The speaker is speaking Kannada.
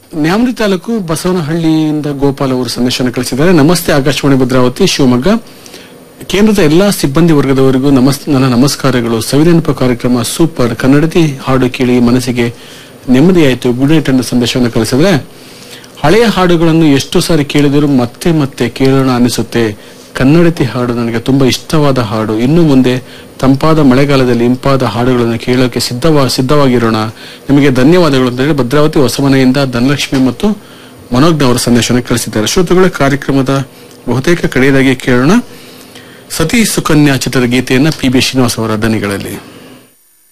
ನ್ಯಾಮತಿ ತಾಲೂಕು ಬಸವನಹಳ್ಳಿಯಿಂದ ಗೋಪಾಲ್ ಅವರು ಸಂದೇಶವನ್ನು ಕಳಿಸಿದ್ದಾರೆ ನಮಸ್ತೆ ಆಕಾಶವಾಣಿ ಭದ್ರಾವತಿ ಶಿವಮೊಗ್ಗ ಕೇಂದ್ರದ ಎಲ್ಲಾ ಸಿಬ್ಬಂದಿ ವರ್ಗದವರಿಗೂ ನಮಸ್ ನನ್ನ ನಮಸ್ಕಾರಗಳು ಸವಿನೆನಪ ಕಾರ್ಯಕ್ರಮ ಸೂಪರ್ ಕನ್ನಡತಿ ಹಾಡು ಕೇಳಿ ಮನಸ್ಸಿಗೆ ನೆಮ್ಮದಿಯಾಯಿತು ಗುಡ್ ನೈಟ್ ಅನ್ನೋ ಸಂದೇಶವನ್ನು ಕಳಿಸಿದ್ರೆ ಹಳೆಯ ಹಾಡುಗಳನ್ನು ಎಷ್ಟು ಸಾರಿ ಕೇಳಿದರೂ ಮತ್ತೆ ಮತ್ತೆ ಕೇಳೋಣ ಅನಿಸುತ್ತೆ ಕನ್ನಡತಿ ಹಾಡು ನನಗೆ ತುಂಬಾ ಇಷ್ಟವಾದ ಹಾಡು ಇನ್ನು ಮುಂದೆ ತಂಪಾದ ಮಳೆಗಾಲದಲ್ಲಿ ಇಂಪಾದ ಹಾಡುಗಳನ್ನು ಕೇಳೋಕೆ ಸಿದ್ಧವಾ ಸಿದ್ಧವಾಗಿರೋಣ ನಿಮಗೆ ಧನ್ಯವಾದಗಳು ಅಂತ ಹೇಳಿ ಭದ್ರಾವತಿ ಹೊಸಮನೆಯಿಂದ ಧನಲಕ್ಷ್ಮಿ ಮತ್ತು ಮನೋಜ್ಞ ಅವರ ಸಂದೇಶವನ್ನು ಕಳಿಸಿದ್ದಾರೆ ಶ್ರೋತೃಗಳ ಕಾರ್ಯಕ್ರಮದ ಬಹುತೇಕ ಕಡೆಯದಾಗಿ ಕೇಳೋಣ ಸತಿ ಸುಕನ್ಯಾ ಚಿತ್ರದ ಗೀತೆಯನ್ನ ಪಿ ಬಿ ಶ್ರೀನಿವಾಸ್ ಅವರ ದನಿಗಳಲ್ಲಿ